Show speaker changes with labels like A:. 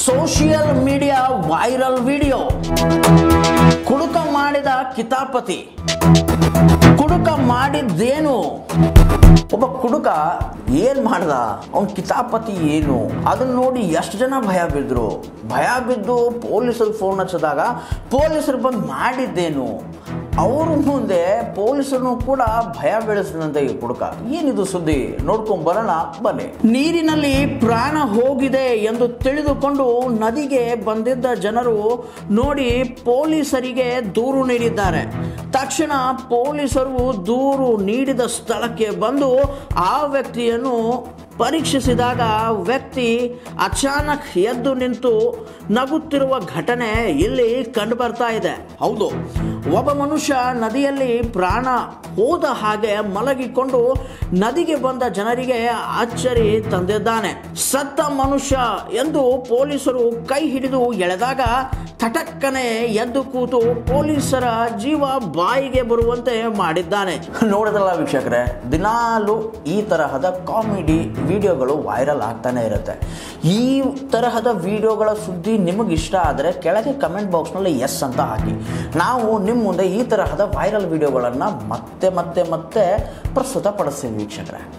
A: social media viral video ಕುಡುಕ ಮಾಡಿದ ಕಿತಾಪತಿ ಕುಡುಕ ಮಾಡಿದ್ದೇನು ಒಬ್ಬ ಕುಡುಕ ಏನ್ ಮಾಡ್ದ ಅವನ್ ಕಿತಾಪತಿ ಏನು ಅದನ್ನ ನೋಡಿ ಎಷ್ಟು ಜನ ಭಯ ಬಿದ್ರು ಭಯ ಬಿದ್ದು ಪೊಲೀಸರು ಫೋನ್ ಹಚ್ಚಿದಾಗ ಪೊಲೀಸರು ಬಂದು ಮಾಡಿದ್ದೇನು ಅವ್ರ ಮುಂದೆ ಪೊಲೀಸರು ಕೂಡ ಭಯ ಬೆಳೆಸಿದಂತೆ ಈ ಕುಡುಕ ಏನಿದು ಸುದ್ದಿ ನೋಡ್ಕೊಂಡ್ ಬರೋಣ ಬನ್ನಿ ನೀರಿನಲ್ಲಿ ಪ್ರಾಣ ಹೋಗಿದೆ ಎಂದು ತಿಳಿದುಕೊಂಡು ನದಿಗೆ ಬಂದಿದ್ದ ಜನರು ನೋಡಿ ಪೊಲೀಸರಿಗೆ ದೂರು ನೀಡಿದ್ದಾರೆ ತಕ್ಷಣ ಪೊಲೀಸರು ದೂರು ನೀಡಿದ ಸ್ಥಳಕ್ಕೆ ಬಂದು ಆ ವ್ಯಕ್ತಿಯನ್ನು ಪರೀಕ್ಷಿಸಿದಾಗ ವ್ಯಕ್ತಿ ಅಚಾನಕ್ ಎದ್ದು ನಿಂತು ನಗುತ್ತಿರುವ ಘಟನೆ ಇಲ್ಲಿ ಕಂಡು ಬರ್ತಾ ಇದೆ ಹೌದು ಒಬ್ಬ ಮನುಷ್ಯ ನದಿಯಲ್ಲಿ ಪ್ರಾಣ ಹೋದ ಹಾಗೆ ಮಲಗಿಕೊಂಡು ನದಿಗೆ ಬಂದ ಜನರಿಗೆ ಅಚ್ಚರಿ ತಂದಿದ್ದಾನೆ ಸತ್ತ ಮನುಷ್ಯ ಎಂದು ಪೊಲೀಸರು ಕೈ ಹಿಡಿದು ಎಳೆದಾಗ ತಟಕ್ಕನೆ ಎದ್ದು ಕೂತು ಪೊಲೀಸರ ಜೀವ ಬಾಯಿಗೆ ಬರುವಂತೆ ಮಾಡಿದ್ದಾನೆ ನೋಡಿದ್ರಲ್ಲ ವೀಕ್ಷಕರೇ ದಿನಾಲು ಈ ತರಹದ ಕಾಮಿಡಿ ವಿಡಿಯೋಗಳು ವೈರಲ್ ಆಗ್ತಾನೆ ಇರುತ್ತೆ ಈ ತರಹದ ವಿಡಿಯೋಗಳ ಸುದ್ದಿ ನಿಮಗೆ ಇಷ್ಟ ಆದರೆ ಕೆಳಗೆ ಕಮೆಂಟ್ ಬಾಕ್ಸ್ನಲ್ಲಿ ಎಸ್ ಅಂತ ಹಾಕಿ ನಾವು ನಿಮ್ಮ ಮುಂದೆ ಈ ತರಹದ ವೈರಲ್ ವಿಡಿಯೋಗಳನ್ನು ಮತ್ತೆ ಮತ್ತೆ ಮತ್ತೆ ಪ್ರಸ್ತುತಪಡಿಸ್ತೀವಿ ವೀಕ್ಷಕರೇ